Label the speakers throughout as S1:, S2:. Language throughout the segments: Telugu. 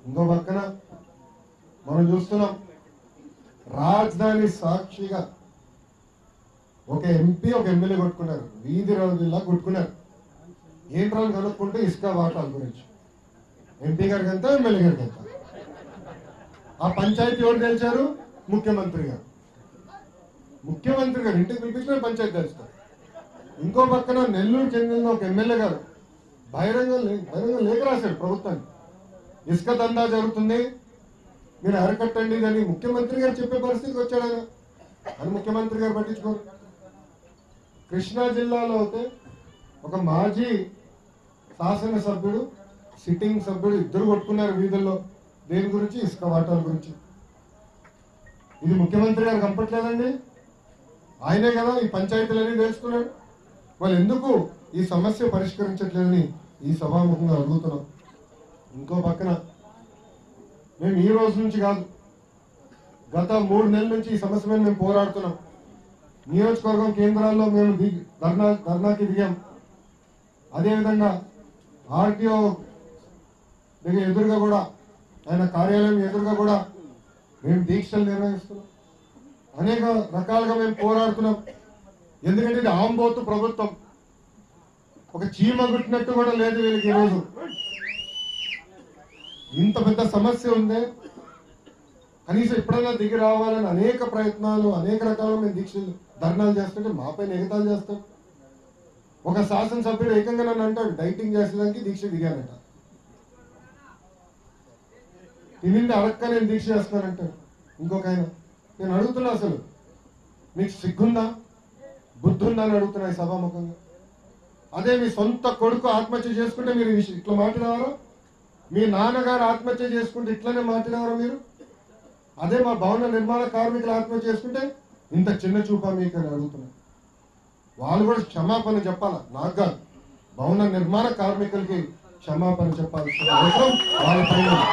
S1: ఇంకో పక్కన మనం చూస్తున్నాం రాజధాని సాక్షిగా ఒక ఎంపీ ఒక ఎమ్మెల్యే కొట్టుకున్నారు వీధి రోజుల్లా కొట్టుకున్నారు ఏంట్రా అని కనుక్కుంటే ఇసుక వాటాల గురించి ఎంపీ గారికి ఎంత ఎమ్మెల్యే గారికి ఎంత ఆ పంచాయతీ ఎవరు గెలిచారు ముఖ్యమంత్రి గారు ముఖ్యమంత్రి గారు ఇంటికి పిలిపించిన పంచాయతీ గెలుస్తారు ఇంకో పక్కన నెల్లూరు చెందిన ఒక ఎమ్మెల్యే గారు బహిరంగ లే- బహిరంగ లేఖ రాశాడు ప్రభుత్వానికి ఇసుక దందా జరుగుతుంది మీరు అరకట్టండి అని ముఖ్యమంత్రి గారు చెప్పే పరిస్థితికి వచ్చాడు ఆయన అని ముఖ్యమంత్రి గారు పట్టించుకోరు కృష్ణా జిల్లాలో అయితే ఒక మాజీ శాసనసభ్యుడు సిట్టింగ్ సభ్యుడు ఇద్దరు కొట్టుకున్నారు వీధుల్లో దేని గురించి ఇసుక వాటాల గురించి ఇది ముఖ్యమంత్రి గారు కంపట్లేదండి ఆయనే కదా ఈ పంచాయతీలన్నీ తెలుసుకున్నాడు వాళ్ళు ఎందుకు ఈ సమస్య పరిష్కరించట్లేదని ఈ సభాముఖంగా అడుగుతున్నాం ఇంకో పక్కన మేము ఈ రోజు నుంచి కాదు గత మూడు నెలల నుంచి ఈ సమస్య మీద మేము పోరాడుతున్నాం నియోజకవర్గం కేంద్రాల్లో మేము దిగి ధర్నా ధర్నాకి దిగాం అదేవిధంగా ఆర్టీఓ దగ్గర ఎదురుగా కూడా ఆయన కార్యాలయం ఎదురుగా కూడా మేము దీక్షలు నిర్వహిస్తున్నాం అనేక రకాలుగా మేము పోరాడుతున్నాం ఎందుకంటే ఇది ఆంబోతు ప్రభుత్వం ఒక చీమ గుట్టినట్టు కూడా లేదు వీళ్ళకి ఈరోజు ఇంత పెద్ద సమస్య ఉంది కనీసం ఎప్పుడైనా దిగి రావాలని అనేక ప్రయత్నాలు అనేక రకాలుగా మేము దీక్షలు ధర్నాలు చేస్తుంటే మాపై ఎగతాలు చేస్తాం ఒక శాసనసభ్యుడు ఏకంగా నన్ను అంటాడు డైటింగ్ చేసేదానికి దీక్ష దిగానట తినింది అడక్క నేను దీక్ష చేస్తానంటాడు ఇంకొక ఆయన నేను అడుగుతున్నా అసలు మీకు సిగ్గుందా బుద్ధి ఉందా అని అడుగుతున్నా ఈ సభాముఖంగా అదే మీ సొంత కొడుకు ఆత్మహత్య చేసుకుంటే మీరు ఈ విషయం- ఇట్లా మాట్లాడేవారా మీ నాన్నగారు ఆత్మహత్య చేసుకుంటే ఇట్లనే మాట్లాడేవారా మీరు అదే మా భవన నిర్మాణ కార్మికులు ఆత్మహత్య చేసుకుంటే ఇంత చిన్న చూపా మీకు అని అడుగుతున్నా వాళ్ళు కూడా క్షమాపణ చెప్పాలా నాకు కాదు భవన నిర్మాణ కార్మికులకి క్షమాపణ చెప్పాల్సిన అవసరం వాళ్ళపైన ఉంది.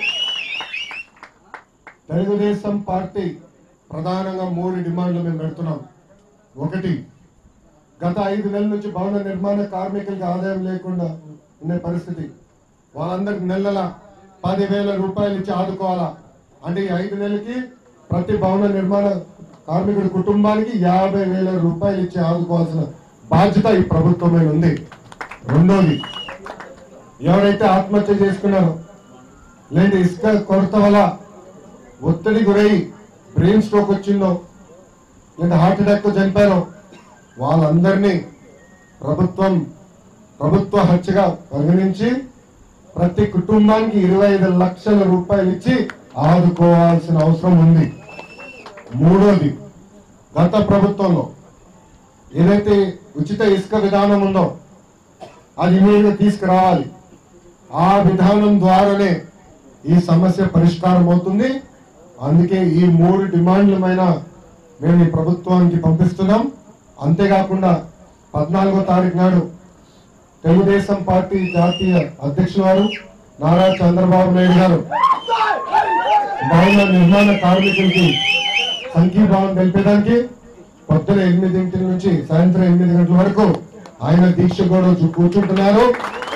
S1: తెలుగుదేశం పార్టీ ప్రధానంగా మూడు డిమాండ్లు మేము పెడుతున్నాం ఒకటి గత ఐదు నెలల నుంచి భవన నిర్మాణ కార్మికులకి ఆదాయం లేకుండా ఉండే పరిస్థితి వాళ్ళందరికి నెలల పదివేల రూపాయలు ఇచ్చి ఆదుకోవాలా అంటే ఈ ఐదు నెలలకి ప్రతి భవన నిర్మాణ కార్మికుడి కుటుంబానికి యాభై వేల రూపాయలు ఇచ్చి ఆదుకోవాల్సిన బాధ్యత ఈ ప్రభుత్వం మీద ఉంది రెండోది ఎవరైతే ఆత్మహత్య చేసుకున్నారో లేదంటే ఇసుక కొరత వల్ల ఒత్తిడి గురై బ్రెయిన్ స్ట్రోక్ వచ్చిందో లేదా హార్ట్ అటాక్ తో చనిపోయారో వాళ్ళందరినీ ప్రభుత్వం ప్రభుత్వ హత్యగా పరిగణించి ప్రతి కుటుంబానికి ఇరవై ఐదు లక్షల రూపాయలు ఇచ్చి ఆదుకోవాల్సిన అవసరం ఉంది మూడోది గత ప్రభుత్వంలో ఏదైతే ఉచిత ఇసుక విధానం ఉందో అది ఇమీడియట్ తీసుకురావాలి ఆ విధానం ద్వారానే ఈ సమస్య పరిష్కారం అవుతుంది అందుకే ఈ మూడు డిమాండ్ల పైన మేము ఈ ప్రభుత్వానికి పంపిస్తున్నాం అంతేకాకుండా పద్నాలుగో తారీఖు నాడు తెలుగుదేశం పార్టీ జాతీయ అధ్యక్షులు వారు నారా చంద్రబాబు నాయుడు గారు భవన నిర్మాణ కార్మికులకి సంఘీభావం తెలిపేదానికి పొద్దున ఎనిమిదింటి నుంచి సాయంత్రం ఎనిమిది గంటల వరకు ఆయన దీక్ష కూడా చూ- కూర్చుంటున్నారు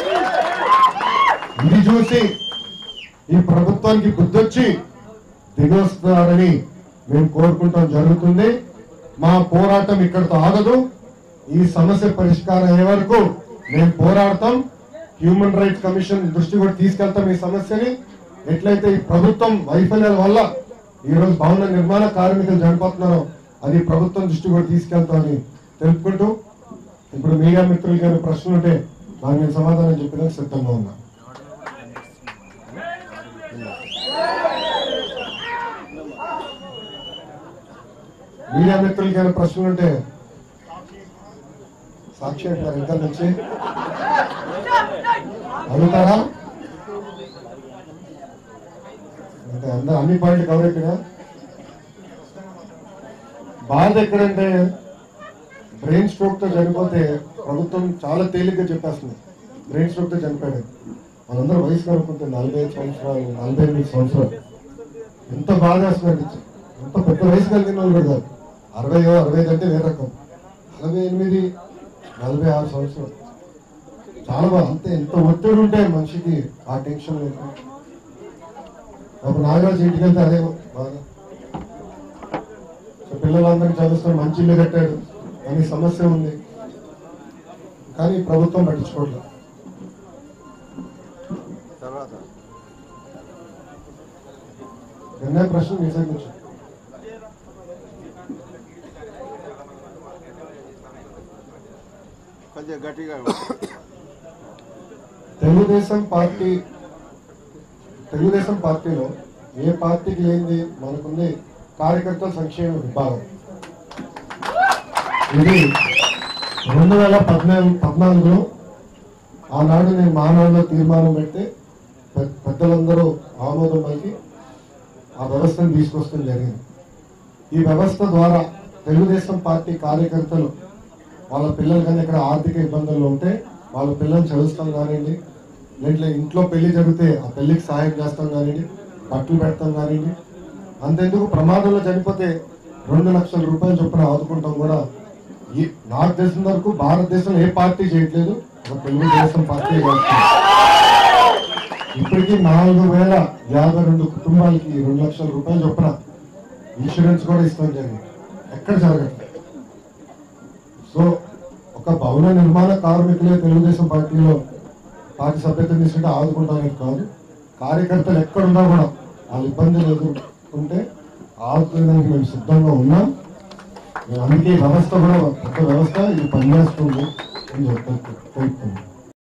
S1: ఇది చూసి ఈ ప్రభుత్వానికి బుద్ధొచ్చి దిగొస్తారని మేము కోరుకుంటాం జరుగుతుంది మా పోరాటం ఇక్కడితో ఆగదు ఈ సమస్య పరిష్కారం అయ్యే వరకు మేము పోరాడతాం హ్యూమన్ రైట్స్ కమిషన్ దృష్టి కూడా తీసుకెళ్తాం ఈ సమస్యని ఎట్లయితే ఈ ప్రభుత్వం వైఫల్యాల వల్ల ఈ రోజు భవన నిర్మాణ కార్మికులు చనిపోతున్నారో అది ప్రభుత్వం దృష్టి కూడా తీసుకెళ్తామని తెలుపుకుంటూ ఇప్పుడు మీడియా మిత్రులకి ఏమైనా ప్రశ్నలు ఉంటే దానికి నేను సమాధానం చెప్పడానికి సిద్ధంగా ఉన్నా మీడియా మిత్రులకి ఏమైనా ప్రశ్నలు ఉంటే సాక్షి అంటారు ఇంకా నుంచి అడుగుతారా అంటే అందరూ అన్ని పాయింట్లు కవర్ అయిపోయినా బాధ ఎక్కడంటే బ్రెయిన్ స్ట్రోక్ తో చనిపోతే ప్రభుత్వం చాలా తేలిగ్గా చెప్పేస్తుంది బ్రెయిన్ స్ట్రోక్ తో చనిపోయాడు వాళ్ళందరూ వయసు కనుక్కుంటే నలభై ఐదు సంవత్సరాలు నలభై ఎనిమిది సంవత్సరాలు ఎంత బాధ వేస్తున్నారు ఎంత పెద్ద వయసు కలిగిన వాళ్ళు కూడా కాదు అరవై అరవై ఐదు అంటే వేరే రకం నలభై ఎనిమిది నలభై ఆరు సంవత్సరాలు చాలా బాగా అంతే ఎంత ఒత్తిడి ఉంటే మనిషికి ఆ టెన్షన్ లేదు ఒక నాగరాజు ఇంటికి వెళ్తే అదే బాధ సో పిల్లలందరినీ చదువుకొని మంచి ఇల్లు కట్టాడు అని సమస్య ఉంది కానీ ప్రభుత్వం పట్టించుకోవట్లేదు
S2: తర్వాత
S1: నిర్ణయ ప్రశ్న మీ సైడ్ నుంచి
S2: కొంచెం గట్టిగా
S1: తెలుగుదేశం పార్టీ తెలుగుదేశం పార్టీలో ఏ పార్టీకి లేనిది మనకుంది కార్యకర్తల సంక్షేమ విభాగం ఇది రెండు వేల పద్నాలుగు పద్నాలుగులో ఆనాడు నేను మానవుల్లో తీర్మానం పెడితే పె- పెద్దలందరూ ఆమోదం పలికి ఆ వ్యవస్థను తీసుకొస్తాం జరిగింది ఈ వ్యవస్థ ద్వారా తెలుగుదేశం పార్టీ కార్యకర్తలు వాళ్ళ పిల్లలు కానీ ఇక్కడ ఆర్థిక ఇబ్బందుల్లో ఉంటే వాళ్ళ పిల్లల్ని చదువుతాం కానివ్వండి లేదంటే ఇంట్లో పెళ్లి జరిగితే ఆ పెళ్లికి సహాయం చేస్తాం కానివ్వండి బట్టలు పెడతాం కానివ్వండి అంతెందుకు ప్రమాదంలో చనిపోతే రెండు లక్షల రూపాయలు చొప్పున ఆదుకుంటాం కూడా ఈ నాకు తెలిసిన వరకు భారతదేశంలో ఏ పార్టీ చేయట్లేదు ఒక తెలుగుదేశం పార్టీ చేస్తుంది ఇప్పటికీ నాలుగు వేల యాభై రెండు కుటుంబాలకి రెండు లక్షల రూపాయలు చొప్పున ఇన్సూరెన్స్ కూడా ఇస్తాం జరిగింది ఎక్కడ జరగట్లేదు సో ఒక భవన నిర్మాణ కార్మికులే తెలుగుదేశం పార్టీలో పార్టీ సభ్యత్వం తీసుకుంటే ఆదుకుంటానికి కాదు కార్యకర్తలు ఎక్కడున్నా కూడా వాళ్ళ ఇబ్బందులు ఎదుర్కొంటే ఆదుకోవడానికి మేము సిద్ధంగా ఉన్నాం మేము అందుకే ఈ వ్యవస్థ కూడా పెద్ద వ్యవస్థ ఇది పనిచేస్తుంది అని చెప్తాను